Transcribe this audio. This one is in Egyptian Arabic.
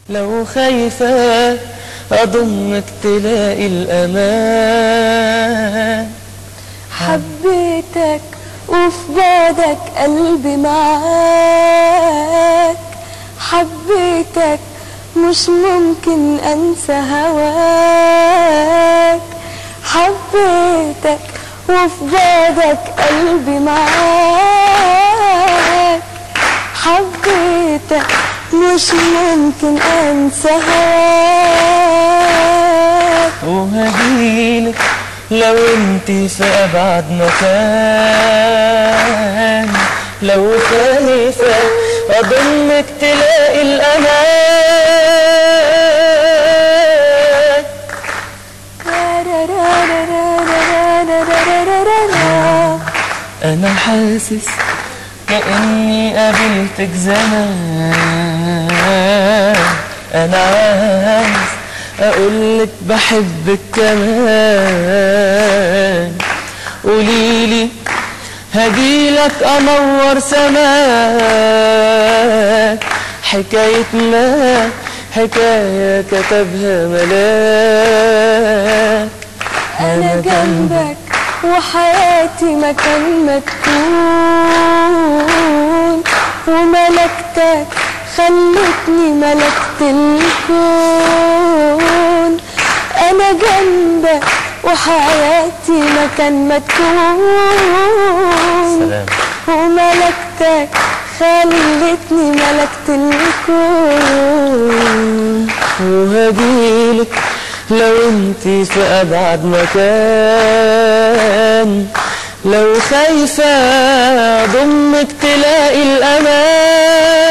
لو خايفة أضمك تلاقي الأمان حبيتك وفي بعدك قلبي معاك حبيتك مش ممكن انسى هواك حبيتك وفي بعدك قلبي معاك حبيتك مش ممكن انسى هواك وهجيلك لو انت في أبعد مكان لو خايفة أضمك تلاقي الأمان أنا حاسس كأني قابلتك زمان أنا عايز أقولك بحبك كمان قوليلي هجيلك أنور سماك حكايتنا حكاية كتبها ملاك انا جنبك وحياتي مكان ما تكون وملكتك خلتني ملكت الكون انا جنبك وحياتي مكان ما تكون سلام وملكتك خلتني ملكت الكون وهجيلك لو انتي في ابعد مكان لو خايفة ضمك تلاقي الامان